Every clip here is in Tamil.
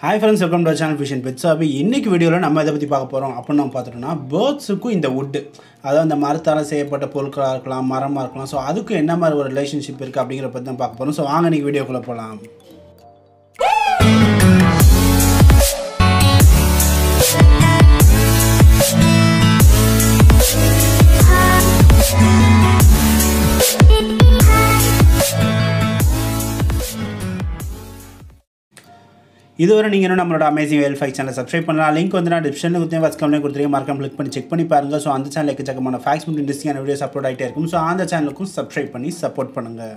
hi friends welcome to channel fish and pets அப்போ இன்னைக்கு வீடியோவில் நம்ம இதை பற்றி பார்க்க போகிறோம் அப்படின்னு நம்ம பார்த்துட்டோம்னா பேர்ட்ஸுக்கும் இந்த வுட்டு அதாவது அந்த மரத்தால் செய்யப்பட்ட பொருட்களாக இருக்கலாம் மரமாக இருக்கலாம் ஸோ அதுக்கும் என்ன மாதிரி ஒரு ரிலேஷன்ஷிப் இருக்குது அப்படிங்கிற பற்றி தான் பார்க்க போகிறோம் ஸோ வாங்க இன்னைக்கு வீடியோக்குள்ளே போகலாம் இதுவரை நீங்கள் இன்னும் நம்மளோட amazing well five channel subscribe பண்ணலாம் லிங்க் வந்து நான் டிஸ்கிரிப்ஷனில் கொடுத்தேன் ஃபஸ்ட் கம்ப்ளைண்ட் கொடுத்துருக்கேன் மறக்காம கிளிக் பண்ணி செக் பண்ணி பாருங்கள் ஸோ அந்த சேனல் எக்கச்சக்கமான ஃபேக்ஸ் மற்றும் இன்ட்ரெஸ்டிங்கான வீடியோஸ் அப்லோட் ஆகிட்டே இருக்கும் ஸோ அந்த சேனலுக்கும் சப்ஸ்கிரைப் பண்ணி சப்போர்ட் பண்ணுங்கள்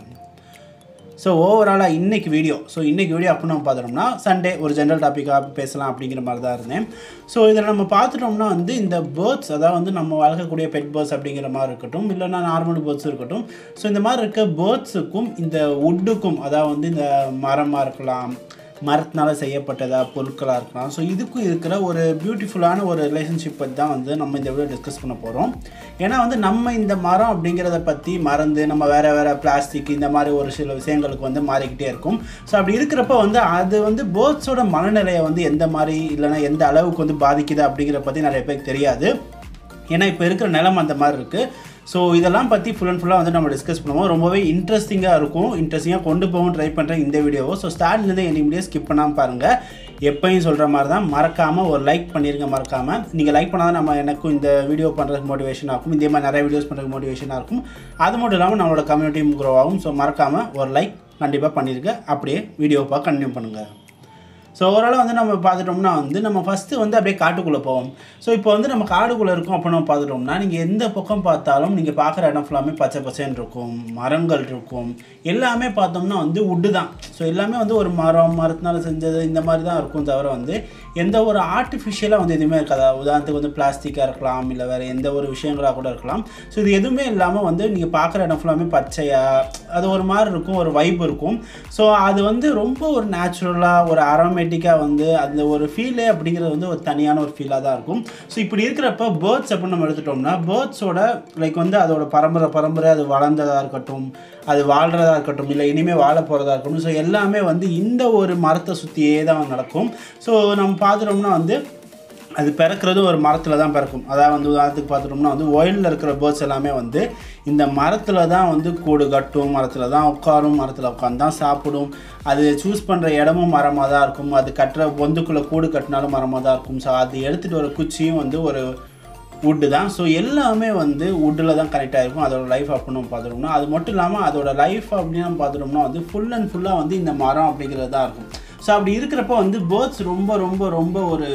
ஸோ ஓவராலாக இன்னைக்கு வீடியோ ஸோ இன்னைக்கு வீடியோ அப்படின்னு நம்ம பார்த்துட்டோம்னா சண்டே ஒரு ஜென்ரல் டாப்பிக்காக பேசலாம் அப்படிங்கிற மாதிரி தான் இருந்தேன் ஸோ இதில் நம்ம பார்த்துட்டோம்னா வந்து இந்த பேர்ட்ஸ் அதாவது வந்து நம்ம வளர்க்கக்கூடிய பெட் பேர்ட்ஸ் அப்படிங்கிற மாதிரி இருக்கட்டும் இல்லைன்னா நார்மல் பேர்ட்ஸ் இருக்கட்டும் ஸோ இந்த மாதிரி இருக்க பேர்ட்ஸுக்கும் இந்த வுட்டுக்கும் அதாவது வந்து இந்த மரமாக இருக்கலாம் மரத்தினால செய்யப்பட்டதா பொருட்களாக இருக்கலாம் ஸோ இதுக்கும் இருக்கிற ஒரு பியூட்டிஃபுல்லான ஒரு ரிலேஷன்ஷிப் பற்றி தான் வந்து நம்ம இந்த வீடியோ டிஸ்கஸ் பண்ண போகிறோம் ஏன்னா வந்து நம்ம இந்த மரம் அப்படிங்கிறத பற்றி மறந்து நம்ம வேறு வேறு பிளாஸ்டிக் இந்த மாதிரி ஒரு சில விஷயங்களுக்கு வந்து மாறிக்கிட்டே இருக்கும் ஸோ அப்படி இருக்கிறப்ப வந்து அது வந்து பேர்ட்ஸோட மனநிலையை வந்து எந்த மாதிரி இல்லைன்னா எந்த அளவுக்கு வந்து பாதிக்குது அப்படிங்கிற பற்றி நிறைய பேருக்கு தெரியாது ஏன்னா இப்போ இருக்கிற நிலம் அந்த மாதிரி இருக்குது ஸோ இதெல்லாம் பற்றி ஃபுல் அண்ட் ஃபுல்லாக வந்து நம்ம டிஸ்கஸ் பண்ணுவோம் ரொம்பவே இன்ட்ரெஸ்டிங்காக இருக்கும் இன்ட்ரெஸ்டிங்காக கொண்டு போகவும் ட்ரை பண்ணுறேன் இந்த வீடியோவை ஸோ ஸ்டார்ட்லேருந்து என் வீடியோ ஸ்கிப் பண்ணாமல் பாருங்கள் எப்பயும் சொல்கிற மாதிரி தான் மறக்காமல் ஒரு லைக் பண்ணிடுங்க மறக்காமல் நீங்கள் லைக் பண்ணால் தான் நம்ம எனக்கும் இந்த வீடியோ பண்ணுறதுக்கு மோட்டிவேஷன் ஆகும் இதே மாதிரி நிறைய வீடியோஸ் பண்ணுறதுக்கு மோட்டிவேஷனாக இருக்கும் அது மட்டும் இல்லாமல் நம்மளோட கம்யூனிட்டியும் க்ரோ ஆகும் ஸோ மறக்காமல் ஒரு லைக் கண்டிப்பாக பண்ணியிருக்க அப்படியே வீடியோவை கண்டினியூ பண்ணுங்கள் ஸோ ஓவராலாக வந்து நம்ம பார்த்துட்டோம்னா வந்து நம்ம ஃபஸ்ட்டு வந்து அப்படியே காட்டுக்குள்ளே போவோம் ஸோ இப்போ வந்து நம்ம காடுக்குள்ளே இருக்கோம் அப்படின்னு நம்ம பார்த்துட்டோம்னா நீங்கள் எந்த பக்கம் பார்த்தாலும் நீங்கள் பார்க்குற இடம் ஃபுல்லாமே பச்சை பச்சைன்னு இருக்கும் மரங்கள் இருக்கும் எல்லாமே பார்த்தோம்னா வந்து உட்டு தான் ஸோ எல்லாமே வந்து ஒரு மரம் மரத்தினால செஞ்சது இந்த மாதிரி தான் இருக்கும் தவிர வந்து எந்த ஒரு ஆர்டிஃபிஷியலாக வந்து எதுவுமே இருக்காது உதாரணத்துக்கு வந்து பிளாஸ்டிக்காக இருக்கலாம் இல்லை வேறு எந்த ஒரு விஷயங்களாக கூட இருக்கலாம் ஸோ இது எதுவுமே இல்லாமல் வந்து நீங்கள் பார்க்குற இடம் ஃபுல்லாமே பச்சையாக அது ஒரு மாதிரி இருக்கும் ஒரு வைப் இருக்கும் ஸோ அது வந்து ரொம்ப ஒரு நேச்சுரலாக ஒரு அரோமேட்டிக்காக வந்து அந்த ஒரு ஃபீலே அப்படிங்கிறது வந்து ஒரு தனியான ஒரு ஃபீலாக தான் இருக்கும் ஸோ இப்படி இருக்கிறப்ப பேர்ட்ஸ் அப்படின்னு நம்ம எடுத்துட்டோம்னா பேர்ட்ஸோட லைக் வந்து அதோட பரம்பரை பரம்பரை அது வளர்ந்ததாக இருக்கட்டும் அது வாழ்கிறதா இருக்கட்டும் இல்லை இனிமேல் வாழ போகிறதா இருக்கட்டும் ஸோ எல்லாமே வந்து இந்த ஒரு மரத்தை சுற்றியே தான் நடக்கும் ஸோ நம்ம பார்த்துட்டோம்னா வந்து அது பிறக்கிறது ஒரு மரத்தில் தான் பிறக்கும் அதாவது வந்து உதாரணத்துக்கு பார்த்துட்டோம்னா வந்து ஒயிலில் இருக்கிற பேர்ட்ஸ் எல்லாமே வந்து இந்த மரத்தில் தான் வந்து கூடு கட்டும் மரத்தில் தான் உட்காரும் மரத்தில் உட்காந்து தான் சாப்பிடும் அது சூஸ் பண்ணுற இடமும் மரமாக தான் இருக்கும் அது கட்டுற பொந்துக்குள்ளே கூடு கட்டினாலும் மரமாக தான் இருக்கும் ஸோ அது எடுத்துகிட்டு வர குச்சியும் வந்து ஒரு வுட்டு தான் ஸோ எல்லாமே வந்து வுட்டில் தான் கனெக்ட் ஆகிருக்கும் அதோட லைஃப் அப்படின்னு நம்ம பார்த்துட்டோம்னா அது மட்டும் இல்லாமல் அதோட லைஃப் அப்படின்னு நம்ம பார்த்துட்டோம்னா வந்து ஃபுல் அண்ட் ஃபுல்லாக வந்து இந்த மரம் அப்படிங்கிறது தான் இருக்கும் ஸோ அப்படி இருக்கிறப்ப வந்து பேர்ட்ஸ் ரொம்ப ரொம்ப ரொம்ப ஒரு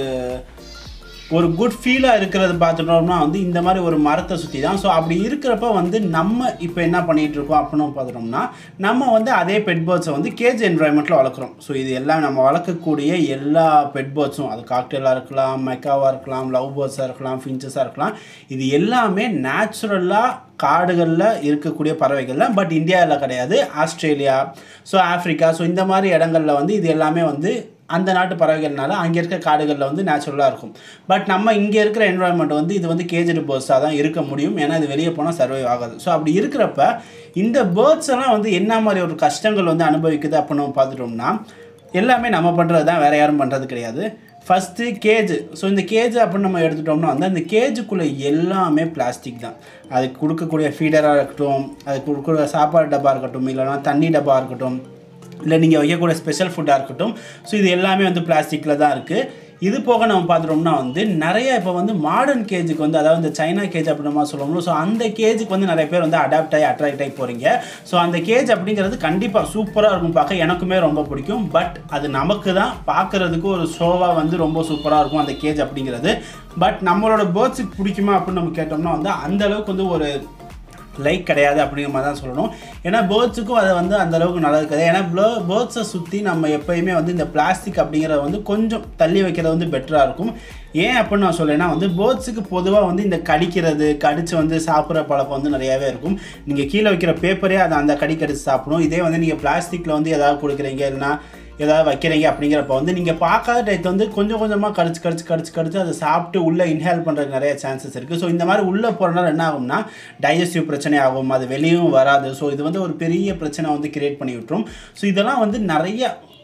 ஒரு குட் ஃபீலாக இருக்கிறது பார்த்துட்டோம்னா வந்து இந்த மாதிரி ஒரு மரத்தை சுற்றி தான் ஸோ அப்படி இருக்கிறப்ப வந்து நம்ம இப்போ என்ன பண்ணிகிட்டு இருக்கோம் அப்படின்னு பார்த்துட்டோம்னா நம்ம வந்து அதே பெட் பேர்ட்ஸை வந்து கேஜ் என்வரான்மெண்ட்டில் வளர்க்குறோம் ஸோ இது எல்லாம் நம்ம வளர்க்கக்கூடிய எல்லா பெட் பேர்ட்ஸும் அது காக்டெயிலாக இருக்கலாம் மெக்காவாக இருக்கலாம் லவ் பேர்ட்ஸாக இருக்கலாம் ஃபின்ச்சஸாக இருக்கலாம் இது எல்லாமே நேச்சுரலாக காடுகளில் இருக்கக்கூடிய பறவைகள்லாம் பட் இந்தியாவில் கிடையாது ஆஸ்திரேலியா ஸோ ஆஃப்ரிக்கா ஸோ இந்த மாதிரி இடங்களில் வந்து இது எல்லாமே வந்து அந்த நாட்டு பறவைகள்னால அங்கே இருக்க காடுகளில் வந்து நேச்சுரலாக இருக்கும் பட் நம்ம இங்கே இருக்கிற என்வரான்மெண்ட் வந்து இது வந்து கேஜடு பேர்ட்ஸாக தான் இருக்க முடியும் ஏன்னா இது வெளியே போனால் சர்வை ஆகாது ஸோ அப்படி இருக்கிறப்ப இந்த பேர்ட்ஸ் எல்லாம் வந்து என்ன மாதிரி ஒரு கஷ்டங்கள் வந்து அனுபவிக்குது அப்படின்னு நம்ம பார்த்துட்டோம்னா எல்லாமே நம்ம பண்ணுறது தான் வேறு யாரும் பண்ணுறது கிடையாது ஃபஸ்ட்டு கேஜ் ஸோ இந்த கேஜ் அப்படின்னு நம்ம எடுத்துட்டோம்னா வந்து அந்த கேஜுக்குள்ளே எல்லாமே பிளாஸ்டிக் தான் அதுக்கு கொடுக்கக்கூடிய ஃபீடராக இருக்கட்டும் அதுக்கு கொடுக்கக்கூடிய சாப்பாடு டப்பா இருக்கட்டும் இல்லைனா தண்ணி டப்பா இருக்கட்டும் இல்லை நீங்கள் வைக்கக்கூடிய ஸ்பெஷல் ஃபுட்டாக இருக்கட்டும் ஸோ இது எல்லாமே வந்து பிளாஸ்டிக்கில் தான் இருக்குது இது போக நம்ம பார்த்துட்டோம்னா வந்து நிறைய இப்போ வந்து மாடர்ன் கேஜுக்கு வந்து அதாவது இந்த சைனா கேஜ் அப்படின்னு சொல்லுவோம் ஸோ அந்த கேஜுக்கு வந்து நிறைய பேர் வந்து அடாப்ட் ஆகி அட்ராக்ட் ஆகி போகிறீங்க ஸோ அந்த கேஜ் அப்படிங்கிறது கண்டிப்பாக சூப்பராக இருக்கும் பார்க்க எனக்குமே ரொம்ப பிடிக்கும் பட் அது நமக்கு தான் பார்க்குறதுக்கு ஒரு ஷோவாக வந்து ரொம்ப சூப்பராக இருக்கும் அந்த கேஜ் அப்படிங்கிறது பட் நம்மளோட பேர்ட்ஸுக்கு பிடிக்குமா அப்படின்னு நம்ம கேட்டோம்னா வந்து அந்த அளவுக்கு வந்து ஒரு லைக் கிடையாது அப்படிங்கிற மாதிரி தான் சொல்லணும் ஏன்னா பேர்ட்ஸுக்கும் அதை வந்து அந்த அளவுக்கு நல்லது கிடையாது ஏன்னா ப்ளோ பேர்ட்ஸை சுற்றி நம்ம எப்போயுமே வந்து இந்த பிளாஸ்டிக் அப்படிங்கிறத வந்து கொஞ்சம் தள்ளி வைக்கிறது வந்து பெட்டராக இருக்கும் ஏன் அப்படின்னு நான் சொல்லேன்னா வந்து பேர்ட்ஸுக்கு பொதுவாக வந்து இந்த கடிக்கிறது கடித்து வந்து சாப்பிட்ற பழக்கம் வந்து நிறையாவே இருக்கும் நீங்கள் கீழே வைக்கிற பேப்பரே அதை அந்த கடி கடிச்சு சாப்பிடும் இதே வந்து நீங்கள் பிளாஸ்டிக்கில் வந்து ஏதாவது கொடுக்குறீங்க இல்லைனா ஏதாவது வைக்கிறீங்க அப்படிங்கிறப்ப வந்து நீங்கள் பார்க்காத டைத்து வந்து கொஞ்சம் கொஞ்சமாக கடிச்சு கடிச்சு கடிச்சு கடிச்சு அதை சாப்பிட்டு உள்ளே இன்ஹேல் பண்ணுறதுக்கு நிறைய சான்சஸ் இருக்குது ஸோ இந்த மாதிரி உள்ளே போகிறனால என்ன ஆகும்னா டைஜஸ்டிவ் பிரச்சனை ஆகும் அது வெளியும் வராது ஸோ இது வந்து ஒரு பெரிய பிரச்சனை வந்து கிரியேட் பண்ணி விட்டுரும் ஸோ இதெல்லாம் வந்து நிறைய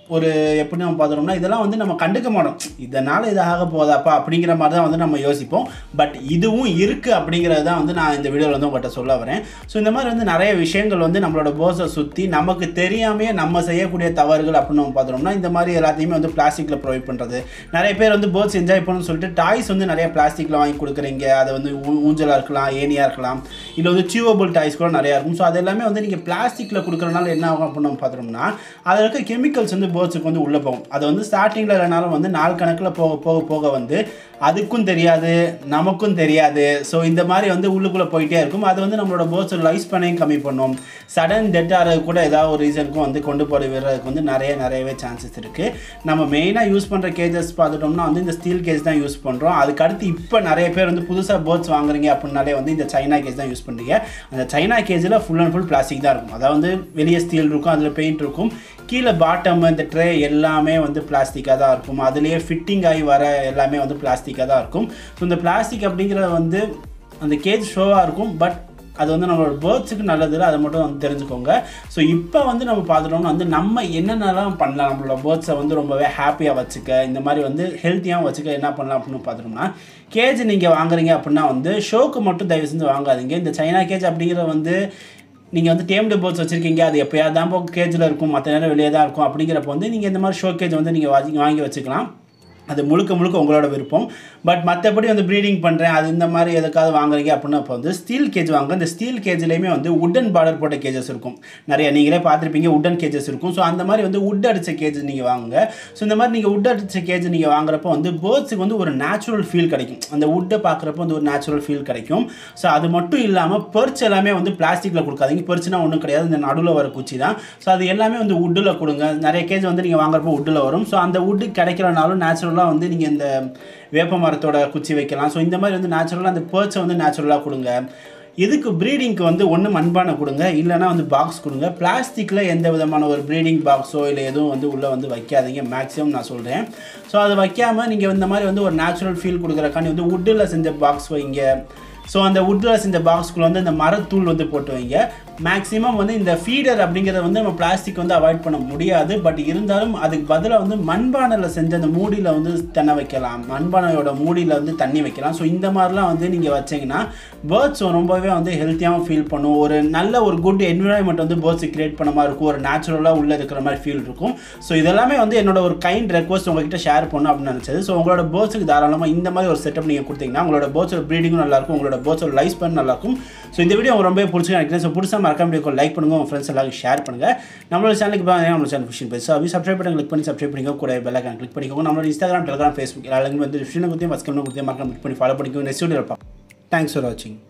ஒரு எப்படி நம்ம பார்த்துட்டோம்னா இதெல்லாம் வந்து நம்ம கண்டுக்க மாட்டோம் இதனால் இது ஆக போதாப்பா அப்படிங்கிற மாதிரி தான் வந்து நம்ம யோசிப்போம் பட் இதுவும் இருக்குது அப்படிங்கிறது தான் வந்து நான் இந்த வீடியோவில் வந்து உங்கள்கிட்ட சொல்ல வரேன் ஸோ இந்த மாதிரி வந்து நிறைய விஷயங்கள் வந்து நம்மளோட போஸை சுற்றி நமக்கு தெரியாமையே நம்ம செய்யக்கூடிய தவறுகள் அப்படின்னு நம்ம பார்த்தோம்னா இந்த மாதிரி எல்லாத்தையுமே வந்து பிளாஸ்டிக்கில் ப்ரொவைட் பண்ணுறது நிறைய பேர் வந்து போட்ஸ் என்ஜாய் பண்ணணும்னு சொல்லிட்டு டாய்ஸ் வந்து நிறைய பிளாஸ்டிக்கில் வாங்கி கொடுக்குறீங்க அதை வந்து ஊ- ஊஞ்சலா இருக்கலாம் ஏனியாக இருக்கலாம் இல்லை வந்து சியூவபிள் டாய்ஸ் கூட நிறையா இருக்கும் ஸோ அது எல்லாமே வந்து நீங்கள் பிளாஸ்டிக்கில் கொடுக்குறனால என்ன ஆகும் அப்படின்னு நம்ம பார்த்தோம்னா அதில் இருக்க கெமிக்கல்ஸ் வந்து பேர்ட்ஸுக்கு வந்து உள்ளே போகும் அது வந்து ஸ்டார்டிங்கில் இல்லைனாலும் வந்து நாள் கணக்கில் போக போக போக வந்து அதுக்கும் தெரியாது நமக்கும் தெரியாது ஸோ இந்த மாதிரி வந்து உள்ளுக்குள்ளே போயிட்டே இருக்கும் அது வந்து நம்மளோட பேர்ட்ஸோட லைஃப் ஸ்பேனையும் கம்மி பண்ணும் சடன் டெட் ஆகிறது கூட ஏதாவது ஒரு ரீசனுக்கும் வந்து கொண்டு போய் விடுறதுக்கு வந்து நிறைய நிறையவே சான்சஸ் இருக்குது நம்ம மெயினாக யூஸ் பண்ணுற கேஜஸ் பார்த்துட்டோம்னா வந்து இந்த ஸ்டீல் கேஜ் தான் யூஸ் பண்ணுறோம் அதுக்கு அடுத்து இப்போ நிறைய பேர் வந்து புதுசாக பேர்ட்ஸ் வாங்குறீங்க அப்படின்னாலே வந்து இந்த சைனா கேஜ் தான் யூஸ் பண்ணுறீங்க அந்த சைனா கேஜில் ஃபுல் அண்ட் ஃபுல் பிளாஸ்டிக் தான் இருக்கும் அதாவது வந்து வெளியே ஸ்டீல் இருக்கும் அதில் பெயிண்ட் இருக்கும் கீழே பாட்டம் இந்த ட்ரே எல்லாமே வந்து பிளாஸ்டிக்காக தான் இருக்கும் அதுலேயே ஃபிட்டிங் ஆகி வர எல்லாமே வந்து பிளாஸ்டிக்காக தான் இருக்கும் ஸோ இந்த பிளாஸ்டிக் அப்படிங்கிறது வந்து அந்த கேஜ் ஷோவாக இருக்கும் பட் அது வந்து நம்மளோட பேர்ட்ஸுக்கு நல்லது இல்லை அதை மட்டும் வந்து தெரிஞ்சுக்கோங்க ஸோ இப்போ வந்து நம்ம பார்த்துட்டோம்னா வந்து நம்ம என்னென்னலாம் பண்ணலாம் நம்மளோட பேர்ட்ஸை வந்து ரொம்பவே ஹாப்பியாக வச்சுக்க இந்த மாதிரி வந்து ஹெல்த்தியாகவும் வச்சுக்க என்ன பண்ணலாம் அப்படின்னு பார்த்துட்டோம்னா கேஜ் நீங்கள் வாங்குறீங்க அப்படின்னா வந்து ஷோக்கு மட்டும் தயவு செஞ்சு வாங்காதீங்க இந்த சைனா கேஜ் அப்படிங்கிற வந்து நீங்கள் வந்து டேம்டு போர்ட்ஸ் வச்சுருக்கீங்க அது எப்போயாவது தான் போ கேஜில் இருக்கும் மற்ற நேரம் வெளியே தான் இருக்கும் அப்படிங்கிறப்ப வந்து நீங்கள் இந்த மாதிரி ஷோ கேஜ் வந்து நீங்கள் வாங்கி வாங்கி வச்சுக்கலாம் அது முழுக்க முழுக்க உங்களோட விருப்பம் பட் மற்றபடி வந்து ப்ரீடிங் பண்ணுறேன் அது இந்த மாதிரி எதுக்காவது வாங்குறீங்க அப்படின்னா இப்போ வந்து ஸ்டீல் கேஜ் வாங்க இந்த ஸ்டீல் கேஜ்லேயுமே வந்து உட்டன் பார்டர் போட்ட கேஜஸ் இருக்கும் நிறைய நீங்களே பார்த்துருப்பீங்க உட்டன் கேஜஸ் இருக்கும் ஸோ அந்த மாதிரி வந்து உட் அடித்த கேஜ் நீங்கள் வாங்குங்க ஸோ இந்த மாதிரி நீங்கள் உட் அடித்த கேஜ் நீங்கள் வாங்குறப்போ வந்து பேர்ட்ஸுக்கு வந்து ஒரு நேச்சுரல் ஃபீல் கிடைக்கும் அந்த உட்டை பார்க்குறப்போ வந்து ஒரு நேச்சுரல் ஃபீல் கிடைக்கும் ஸோ அது மட்டும் இல்லாமல் பெர்ச் எல்லாமே வந்து பிளாஸ்டிக்கில் கொடுக்காதீங்க பெர்ச்னா ஒன்றும் கிடையாது இந்த நடுவில் வர குச்சி தான் ஸோ அது எல்லாமே வந்து உட்டில் கொடுங்க நிறைய கேஜ் வந்து நீங்கள் வாங்குறப்போ உட்டில் வரும் ஸோ அந்த உட்டு கிடைக்கிறனாலும் நேச்சுரலாக வந்து நீங்கள் இந்த வேப்ப மரத்தோட குச்சி வைக்கலாம் ஸோ இந்த மாதிரி வந்து நேச்சுரலாக அந்த பேர்ச்சை வந்து நேச்சுரலாக கொடுங்க இதுக்கு ப்ரீடிங்க்கு வந்து ஒன்று மண்பானை கொடுங்க இல்லைனா வந்து பாக்ஸ் கொடுங்க பிளாஸ்டிக்கில் எந்த விதமான ஒரு ப்ரீடிங் பாக்ஸோ இல்லை எதுவும் வந்து உள்ளே வந்து வைக்காதீங்க மேக்ஸிமம் நான் சொல்கிறேன் ஸோ அதை வைக்காமல் நீங்கள் இந்த மாதிரி வந்து ஒரு நேச்சுரல் ஃபீல் கொடுக்குறக்காண்டி வந்து உட்டில் செஞ்ச பாக்ஸ் வைங்க ஸோ அந்த உட்டில் செஞ்ச பாக்ஸ்குள்ளே வந்து இந்த மரத்தூள் வந்து போட்டு வைங்க மேக்ஸிமம் வந்து இந்த ஃபீடர் அப்படிங்கிறத வந்து நம்ம பிளாஸ்டிக் வந்து அவாய்ட் பண்ண முடியாது பட் இருந்தாலும் அதுக்கு பதிலாக வந்து மண்பானையில் செஞ்ச அந்த மூடியில் வந்து தென்னை வைக்கலாம் மண்பானையோட மூடியில் வந்து தண்ணி வைக்கலாம் ஸோ இந்த மாதிரிலாம் வந்து நீங்கள் வச்சீங்கன்னா பேர்ட்ஸ் ரொம்பவே வந்து ஹெல்த்தியாகவும் ஃபீல் பண்ணும் ஒரு நல்ல ஒரு குட் என்விரான்மெண்ட் வந்து பேர்ட்ஸ் கிரியேட் பண்ண மாதிரி இருக்கும் ஒரு நேச்சுரலாக உள்ளே இருக்கிற மாதிரி ஃபீல் இருக்கும் ஸோ இதெல்லாமே வந்து என்னோட ஒரு கைண்ட் ரெக்வஸ்ட் உங்ககிட்ட ஷேர் பண்ணணும் அப்படின்னு நினச்சது ஸோ உங்களோட பேர்ட்ஸுக்கு தாராளமாக இந்த மாதிரி ஒரு செட்டப் நீங்கள் கொடுத்தீங்கன்னா உங்களோட பேர்ட்ஸோட ப்ரீடிங்கும் நல்லாயிருக்கும் உங்களோட பேர்ட்ஸோட லைஃப் ஸ்பென் நல்லாயிருக்கும் ஸோ இந்த வீடியோ உங்களுக்கு ரொம்ப பிடிச்சி நினைக்கிறேன் ஸோ பிடிச்சா மறக்காம வீடியோ லைக் பண்ணுங்க உங்கள் ஃப்ரெண்ட்ஸ் எல்லாரும் ஷேர் பண்ணுங்க நம்மளோட சேனலுக்கு பாருங்க நம்மளோட சேனல் ஃபிஷன் பேச அப்படி சப்ஸ்கிரைப் பண்ணி கிளிக் பண்ணி சப்ஸ்கிரைப் பண்ணிக்கோ கூட பெல் ஐக்கான் கிளிக் பண்ணிக்கோங்க நம்மளோட இன்ஸ்டாகிராம் டெலிகிராம் ஃபேஸ்புக் எல்லாருமே வந்து டிஸ்கிரிப்ஷன் கொடுத்து மஸ்கம் கொடுத்து மறக்காம கிளிக் பண்ணி ஃபாலோ பண்ணிக்கோங்க நெக்ஸ்ட் வீடியோ தேங்க்ஸ் ஃபார் வாட்சிங்